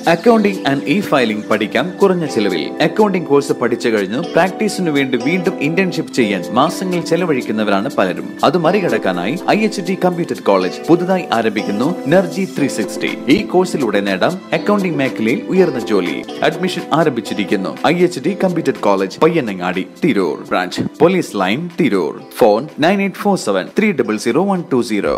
accounting and E filing പഠിക്കാം കുറഞ്ഞ ചെലവിൽ അക്കൗണ്ടിംഗ് കോഴ്സ് പഠിച്ചു കഴിഞ്ഞ് പ്രാക്ടീസിനു വേണ്ടി വീണ്ടും ഇന്റേൺഷിപ്പ് ചെയ്യാൻ മാസങ്ങൾ ചെലവഴിക്കുന്നവരാണ് പലരും അത് മറികടക്കാനായി I H T computer college പുതുതായി ആരംഭിക്കുന്നു നർജി ത്രീ സിക്സ്റ്റി ഈ കോഴ്സിലൂടെ നേടാം അക്കൗണ്ടിംഗ് മേഖലയിൽ ഉയർന്ന ജോലി അഡ്മിഷൻ ആരംഭിച്ചിരിക്കുന്നു I H T computer college Payyanangadi Tirur branch police line Tirur phone nine eight four seven three double zero one two zero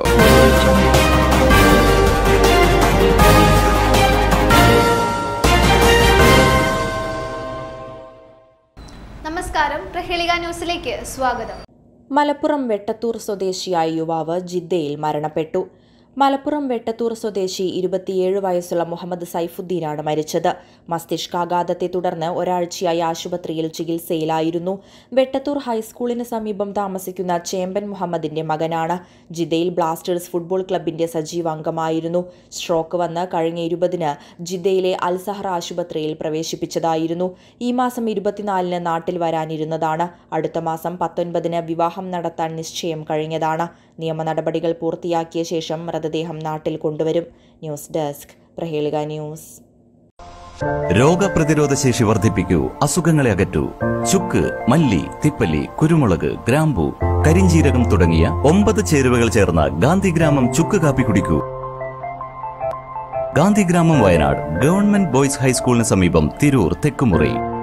നമസ്കാരം പ്രഹേളിക ന്യൂസിലേക്ക് സ്വാഗതം മലപ്പുറം വെട്ടത്തൂർ സ്വദേശിയായ യുവാവ് ജിദ്ദയിൽ മരണപ്പെട്ടു മലപ്പുറം വെട്ടത്തൂർ സ്വദേശി ഇരുപത്തിയേഴ് വയസ്സുള്ള മുഹമ്മദ് സൈഫുദ്ദീനാണ് മരിച്ചത് മസ്തിഷ്കാഘാതത്തെ തുടർന്ന് ഒരാഴ്ചയായി ആശുപത്രിയിൽ ചികിത്സയിലായിരുന്നു വെട്ടത്തൂർ ഹൈസ്കൂളിന് സമീപം താമസിക്കുന്ന ചേമ്പൻ മുഹമ്മദിന്റെ മകനാണ് ജിദ്ദയിൽ ബ്ലാസ്റ്റേഴ്സ് ഫുട്ബോൾ ക്ലബിന്റെ സജീവ അംഗമായിരുന്നു സ്ട്രോക്ക് വന്ന് കഴിഞ്ഞ ഇരുപതിന് ജിദ്ദയിലെ അൽസഹർ ആശുപത്രിയിൽ പ്രവേശിപ്പിച്ചതായിരുന്നു ഈ മാസം ഇരുപത്തിനാലിന് നാട്ടിൽ വരാനിരുന്നതാണ് അടുത്ത മാസം പത്തൊൻപതിന് വിവാഹം നടത്താൻ നിശ്ചയം കഴിഞ്ഞതാണ് നിയമ നടപടികൾ പൂർത്തിയാക്കിയ ശേഷം മൃതദേഹം നാട്ടിൽ കൊണ്ടുവരും ന്യൂസ് ഡെസ്ക് പ്രഹേളിക ന്യൂസ് രോഗപ്രതിരോധ ശേഷി വർദ്ധിപ്പിക്കൂ അസുഖങ്ങളെ അകറ്റൂ ചുക്ക് മല്ലി തിപ്പല്ലി കുരുമുളക് ഗ്രാമ്പു കരിഞ്ചീരകം തുടങ്ങിയ ഒമ്പത് ചേരുവകൾ ചേർന്ന ഗാന്ധിഗ്രാമം ചുക്ക് കാപ്പി കുടിക്കൂ ഗാന്ധിഗ്രാമം വയനാട് ഗവൺമെന്റ് ബോയ്സ് ഹൈസ്കൂളിന് സമീപം തിരൂർ തെക്കുമുറി